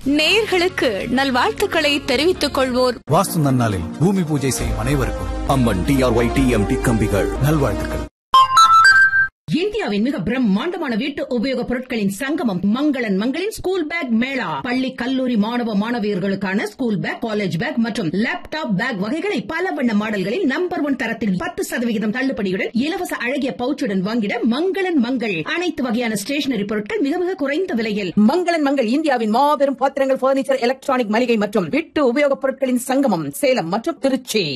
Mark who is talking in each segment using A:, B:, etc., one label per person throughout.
A: நேயர்களுக்கு நல்வாழ்த்துக்களை தெரிவித்துக் கொள்வோர்
B: வாஸ்து நன்னாளில் பூமி பூஜை செய்யும் அனைவருக்கும்
C: அம்மன் டிஆர்ஒய் டிஎம்டி கம்பிகள்
B: நல்வாழ்த்துக்கள்
D: இந்தியாவின் மிக பிரம்மாண்டமான வீட்டு உபயோகப் பொருட்களின் சங்கமம் மங்களன் மங்களின் ஸ்கூல் பேக் மேளா பள்ளி கல்லூரி மாணவ மாணவியர்களுக்கான ஸ்கூல் பேக் காலேஜ் பேக் மற்றும் லேப்டாப் பேக் வகைகளை பல வண்ண மாடல்களில் நம்பர் ஒன் தரத்தில் பத்து சதவிகிதம் தள்ளுபடியுடன் இலவச அழகிய பவுச்சுடன் வாங்கிட மங்களன் மங்கள் அனைத்து வகையான ஸ்டேஷனரி பொருட்கள் மிக மிக குறைந்த விலையில் மங்களன் மங்கள் இந்தியாவின் மாபெரும் பாத்திரங்கள் பர்னிச்சர் எலக்ட்ரானிக் மளிகை மற்றும் வீட்டு உபயோகப் பொருட்களின் சங்கமம் சேலம் மற்றும் திருச்சி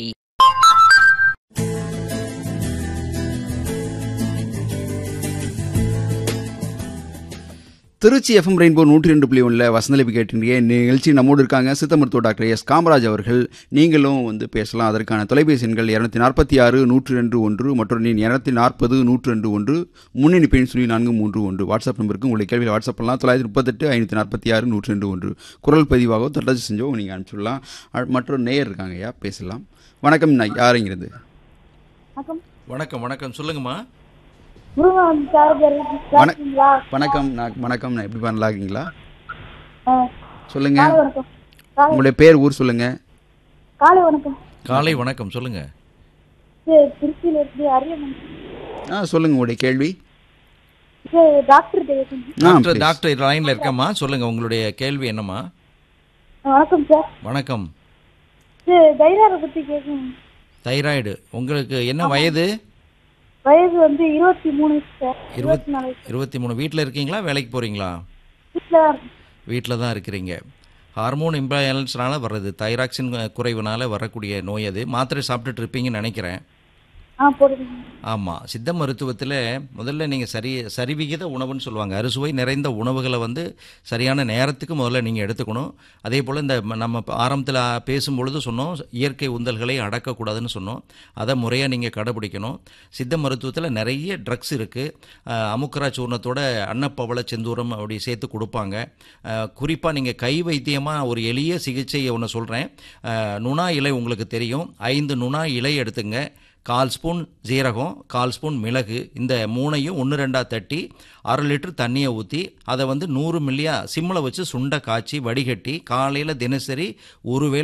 E: திருச்சி எஃப்எம் ரெயின்போ நூற்றி ரெண்டு புள்ளி ஒன்றில் வசந்தலிபி கேட்டிருந்தீங்க நிகழ்ச்சி நம்மோடு இருக்காங்க சித்த மருத்துவ டாக்டர் எஸ் காமராஜ் அவர்கள் நீங்களும் வந்து பேசலாம் அதற்கான தொலைபேசி எண்கள் இரநூத்தி நாற்பத்தி ஆறு நூற்று ரெண்டு ஒன்று மற்றும் நீ இரநூத்தி நாற்பது நூற்று ரெண்டு ஒன்று முன்னணி பெண் சொல்லி நான்கு மூன்று ஒன்று வாட்ஸ்அப் நம்பருக்கு உங்களுடைய கேள்வியில் வாட்ஸ்அப் பண்ணலாம் தொள்ளாயிரத்தி முப்பத்தெட்டு ஐநூற்றி நாற்பத்தி ஆறு நூற்று ரெண்டு ஒன்று குரல் பதிவாக தொட்டாச்சு செஞ்சோ நீங்கள் அனுப்பிச்சுடலாம் அ- மற்றொரு நேயர் இருக்காங்க ஐயா பேசலாம் வணக்கம் நான் யாருங்கிறது
F: வணக்கம்
G: வணக்கம் வணக்கம் சொல்லுங்கம்மா
F: முருகன் சார்ஜர் சாப்பிட்டீங்களா
E: வணக்கம் நான் வணக்கம் நான் எப்படி நல்லா இருக்கீங்களா
F: ஆ,
E: சொல்லுங்க
F: காலை வணக்கம் காலை
E: உங்களுடைய பேர் ஊர் சொல்லுங்க
F: காலை வணக்கம்
G: காலை வணக்கம் சொல்லுங்க
F: இது திருச்சியில இருந்து அரியமன்
E: ஆ சொல்லுங்க உங்களுடைய கேள்வி
F: இது டாக்டர் தேவசன்
E: ஆ,
G: டாக்டர்
E: please.
G: டாக்டர் லைன்ல இருக்கம்மா சொல்லுங்க உங்களுடைய கேள்வி என்னம்மா
F: வணக்கம் சார்
G: வணக்கம்
F: இது தைராரை பத்தி கேட்கணும்
G: தைராய்டு உங்களுக்கு என்ன வயது
F: வயது வந்து இருபத்தி மூணு சார்
G: இருபத்-
F: இருபத்தி நாலு
G: இருபத்தி மூணு வீட்டில் இருக்கீங்களா வேலைக்கு போறீங்களா
F: வீட்டில் தான் இருக்கேன்.
G: வீட்டில் தான் இருக்கிறீங்க ஹார்மோன் இம்பேலன்ஸ்னால வர்றது தைராக்சின் குறைவுனால வரக்கூடிய நோய் அது மாத்திரை சாப்பிட்டுட்டு இருப்பீங்கன்னு நினைக்கிறேன்
F: ஆ போடுறீங்க
G: ஆமாம் சித்த மருத்துவத்தில் முதல்ல நீங்கள் சரி சரிவிகித உணவுன்னு சொல்லுவாங்க அறுசுவை நிறைந்த உணவுகளை வந்து சரியான நேரத்துக்கு முதல்ல நீங்கள் எடுத்துக்கணும் அதே போல் இந்த ம- நம்ம ஆரம்பத்தில் பேசும்பொழுது சொன்னோம் இயற்கை உந்தல்களை அடக்கக்கூடாதுன்னு சொன்னோம் அதை முறையாக நீங்கள் கடைபிடிக்கணும் சித்த மருத்துவத்தில் நிறைய ட்ரக்ஸ் இருக்குது அமுக்கரா சூர்ணத்தோட அன்னப்பவள செந்தூரம் அப்படி சேர்த்து கொடுப்பாங்க குறிப்பாக நீங்கள் கை வைத்தியமாக ஒரு எளிய சிகிச்சையை ஒன்று சொல்கிறேன் நுணா இலை உங்களுக்கு தெரியும் ஐந்து நுணா இலை எடுத்துங்க கால் ஸ்பூன் ஜீரகம் கால் ஸ்பூன் மிளகு இந்த மூணையும் ஒன்று ரெண்டாக தட்டி அரை லிட்டர் தண்ணியை ஊற்றி அதை வந்து நூறு மில்லியா சிம்மில் வச்சு சுண்டை காய்ச்சி வடிகட்டி காலையில் தினசரி ஒரு வேளை